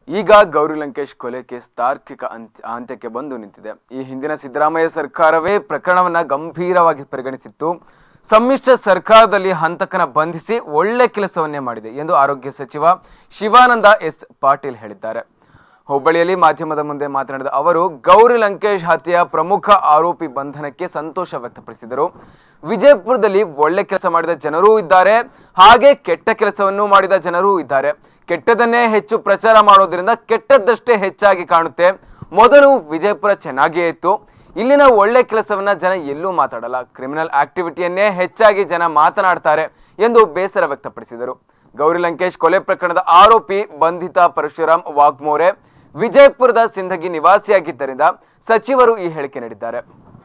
ಈಗ ಗೌರಿ ಲಂಕೇಶ್ ಕೊಲೆ ಕೇಸ್ ತಾರ್ಕಿಕ ಅಂತ್ಯ ಅಂತ್ಯಕ್ಕೆ ಬಂದು ನಿಂತಿದೆ ಈ ಹಿಂದಿನ ಸಿದ್ದರಾಮಯ್ಯ ಸರ್ಕಾರವೇ ಪ್ರಕರಣವನ್ನ ಗಂಭೀರವಾಗಿ ಪರಿಗಣಿಸಿತ್ತು ಸಮ್ಮಿಶ್ರ ಸರ್ಕಾರದಲ್ಲಿ ಹಂತಕನ ಬಂಧಿಸಿ ಒಳ್ಳೆ ಕೆಲಸವನ್ನೇ ಮಾಡಿದೆ ಎಂದು ಆರೋಗ್ಯ ಸಚಿವ ಶಿವಾನಂದ ಎಸ್ ಪಾಟೀಲ್ ಹೇಳಿದ್ದಾರೆ ಹುಬ್ಬಳ್ಳಿಯಲ್ಲಿ ಮಾಧ್ಯಮದ ಮುಂದೆ ಮಾತನಾಡಿದ ಅವರು ಗೌರಿ ಲಂಕೇಶ್ ಹತ್ಯೆಯ ಪ್ರಮುಖ ಆರೋಪಿ ಬಂಧನಕ್ಕೆ ಸಂತೋಷ ವ್ಯಕ್ತಪಡಿಸಿದರು ವಿಜಯಪುರದಲ್ಲಿ ಒಳ್ಳೆ ಕೆಲಸ ಮಾಡಿದ ಜನರೂ ಇದ್ದಾರೆ ಹಾಗೆ ಕೆಟ್ಟ ಕೆಲಸವನ್ನು ಮಾಡಿದ ಜನರೂ ಇದ್ದಾರೆ ಕೆಟ್ಟದನ್ನೇ ಹೆಚ್ಚು ಪ್ರಚಾರ ಮಾಡೋದ್ರಿಂದ ಕೆಟ್ಟದ್ದಷ್ಟೇ ಹೆಚ್ಚಾಗಿ ಕಾಣುತ್ತೆ ಮೊದಲು ವಿಜಯಪುರ ಚೆನ್ನಾಗಿಯೇ ಇತ್ತು ಇಲ್ಲಿನ ಒಳ್ಳೆ ಕೆಲಸವನ್ನ ಜನ ಎಲ್ಲೂ ಮಾತಾಡಲ್ಲ ಕ್ರಿಮಿನಲ್ ಆಕ್ಟಿವಿಟಿಯನ್ನೇ ಹೆಚ್ಚಾಗಿ ಜನ ಮಾತನಾಡ್ತಾರೆ ಎಂದು ಬೇಸರ ವ್ಯಕ್ತಪಡಿಸಿದರು ಗೌರಿ ಲಂಕೇಶ್ ಕೊಲೆ ಪ್ರಕರಣದ ಆರೋಪಿ ಬಂಧಿತ ಪರಶುರಾಮ್ ವಾಗ್ಮೋರೆ ವಿಜಯಪುರದ ಸಿಂಧಗಿ ನಿವಾಸಿಯಾಗಿದ್ದರಿಂದ ಸಚಿವರು ಈ ಹೇಳಿಕೆ ನೀಡಿದ್ದಾರೆ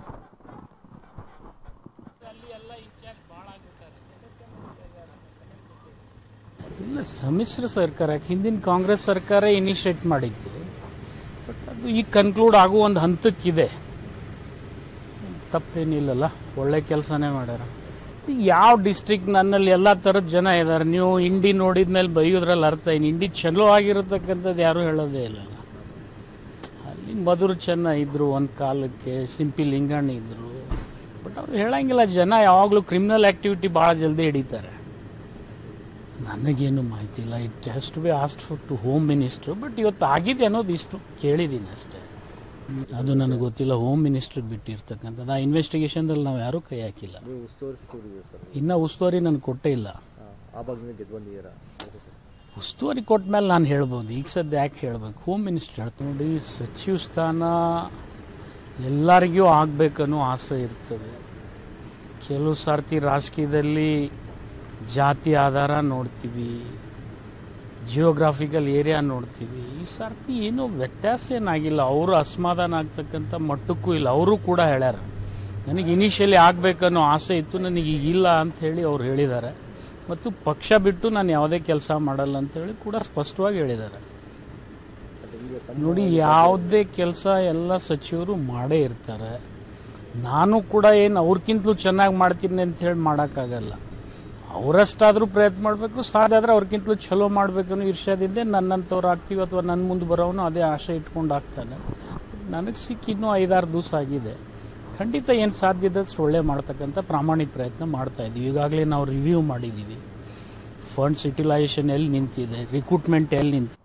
ಇಲ್ಲ ಸಮ್ಮಿಶ್ರ ಸರ್ಕಾರ ಹಿಂದಿನ ಕಾಂಗ್ರೆಸ್ ಸರ್ಕಾರ ಇನಿಷಿಯೇಟ್ ಮಾಡಿತ್ತು ಬಟ್ ಅದು ಈಗ ಕನ್ಕ್ಲೂಡ್ ಆಗೋ ಒಂದು ಹಂತಕ್ಕಿದೆ ತಪ್ಪೇನಿಲ್ಲಲ್ಲ ಒಳ್ಳೆ ಕೆಲಸನೇ ಮಾಡ್ಯಾರ ಇದು ಯಾವ ಡಿಸ್ಟ್ರಿಕ್ಟ್ ನನ್ನಲ್ಲಿ ಎಲ್ಲ ಥರದ ಜನ ಇದ್ದಾರೆ ನೀವು ಇಂಡಿ ನೋಡಿದ ಮೇಲೆ ಬೈಯೋದ್ರಲ್ಲಿ ಅರ್ಥ ಏನು ಇಂಡಿ ಚಲೋ ಆಗಿರತಕ್ಕಂಥದ್ದು ಯಾರೂ ಹೇಳೋದೇ ಇಲ್ಲ ಅಲ್ಲಿ ಮಧುರು ಚೆನ್ನ ಇದ್ದರು ಒಂದು ಕಾಲಕ್ಕೆ ಸಿಂಪಿ ಲಿಂಗಣ್ಣ ಇದ್ದರು ಬಟ್ ಅವ್ರು ಹೇಳಂಗಿಲ್ಲ ಜನ ಯಾವಾಗಲೂ ಕ್ರಿಮಿನಲ್ ಆ್ಯಕ್ಟಿವಿಟಿ ಭಾಳ ಜಲ್ದಿ ಹಿಡಿತಾರೆ ನನಗೇನು ಮಾಹಿತಿ ಇಲ್ಲ it has to be asked for to home minister but ಇವತ್ತು ಆಗಿದೆ ಅನ್ನೋದು ಇಷ್ಟು ಕೇಳಿದ್ದೀನಿ ಅಷ್ಟೇ ಅದು ನನಗೆ ಗೊತ್ತಿಲ್ಲ ಹೋಮ್ ಮಿನಿಸ್ಟ್ರಿಗೆ ಬಿಟ್ಟಿರ್ತಕ್ಕಂಥದ್ದು ಆ ಇನ್ವೆಸ್ಟಿಗೇಷನ್ದಲ್ಲಿ ನಾವು ಯಾರೂ ಕೈ ಹಾಕಿಲ್ಲ ನೀವು ಉಸ್ತುವಾರಿ ಸಚಿವರಿದ್ದೀರಿ ಸರ್ ಇನ್ನೂ ಉಸ್ತುವಾರಿ ನನಗೆ ಕೊಟ್ಟೇ ಇಲ್ಲ ಆ, ಆ ಭಾಗದಿಂದ ಗೆದ್ದು ಬಂದಿದ್ದೀರಾ ಉಸ್ತುವಾರಿ ಕೊಟ್ಟ ಮೇಲೆ ನಾನು ಹೇಳ್ಬೋದು ಈಗ ಸದ್ಯ ಯಾಕೆ ಹೇಳ್ಬೇಕು ಹೋಮ್ ಮಿನಿಸ್ಟರ್ ಹೇಳ್ತೀನಿ ನೋಡಿ ಸಚಿವ ಸ್ಥಾನ ಎಲ್ಲರಿಗೂ ಆಗಬೇಕನ್ನೋ ಆಸೆ ಇರ್ತದೆ ಕೆಲವು ಸಾರ್ತಿ ರಾಜಕೀಯದಲ್ಲಿ ಜಾತಿ ಆಧಾರ ನೋಡ್ತೀವಿ ಜಿಯೋಗ್ರಾಫಿಕಲ್ ಏರಿಯಾ ನೋಡ್ತೀವಿ ಈ ಸರ್ತಿ ಏನೂ ವ್ಯತ್ಯಾಸ ಏನಾಗಿಲ್ಲ ಅವರು ಅಸಮಾಧಾನ ಆಗ್ತಕ್ಕಂಥ ಮಟ್ಟಕ್ಕೂ ಇಲ್ಲ ಅವರು ಕೂಡ ಹೇಳ್ಯಾರ ನನಗೆ ಇನಿಷಿಯಲಿ ಆಗಬೇಕನ್ನೋ ಆಸೆ ಇತ್ತು ನನಗೆ ಈಗ ಇಲ್ಲ ಅಂತ ಹೇಳಿ ಅವ್ರು ಹೇಳಿದ್ದಾರೆ ಮತ್ತು ಪಕ್ಷ ಬಿಟ್ಟು ನಾನು ಯಾವುದೇ ಕೆಲಸ ಮಾಡಲ್ಲ ಅಂತ ಹೇಳಿ ಕೂಡ ಸ್ಪಷ್ಟವಾಗಿ ಹೇಳಿದ್ದಾರೆ ನೋಡಿ ಯಾವುದೇ ಕೆಲಸ ಎಲ್ಲ ಸಚಿವರು ಮಾಡೇ ಇರ್ತಾರೆ ನಾನು ಕೂಡ ಏನು ಅವ್ರಕ್ಕಿಂತಲೂ ಚೆನ್ನಾಗಿ ಮಾಡ್ತೀನಿ ಅಂತ ಹೇಳಿ ಮಾಡೋಕ್ಕಾಗಲ್ಲ ಅವರಷ್ಟಾದರೂ ಪ್ರಯತ್ನ ಮಾಡಬೇಕು ಸಾಧ್ಯ ಆದರೆ ಅವ್ರಿಗಿಂತಲೂ ಚಲೋ ಮಾಡಬೇಕನ್ನೋ ಇರ್ಷಾದಿಂದೆ ನನ್ನಂಥವ್ರು ಆಗ್ತೀವಿ ಅಥವಾ ನನ್ನ ಮುಂದೆ ಬರೋನು ಅದೇ ಆಸೆ ಇಟ್ಕೊಂಡು ಆಗ್ತಾನೆ ನನಗೆ ಸಿಕ್ಕಿ ಇನ್ನೂ ಐದಾರು ದಿವಸ ಆಗಿದೆ ಖಂಡಿತ ಏನು ಸಾಧ್ಯ ಇದ್ದಷ್ಟು ಒಳ್ಳೆ ಮಾಡ್ತಕ್ಕಂಥ ಪ್ರಾಮಾಣಿಕ ಪ್ರಯತ್ನ ಮಾಡ್ತಾ ಇದ್ದೀವಿ ಈಗಾಗಲೇ ನಾವು ರಿವ್ಯೂ ಮಾಡಿದ್ದೀವಿ ಫಂಡ್ಸ್ ಯುಟಿಲೈಸೇಷನ್ ಎಲ್ಲಿ ನಿಂತಿದೆ ರಿಕ್ರೂಟ್ಮೆಂಟ್ ಎಲ್ಲಿ ನಿಂತಿದೆ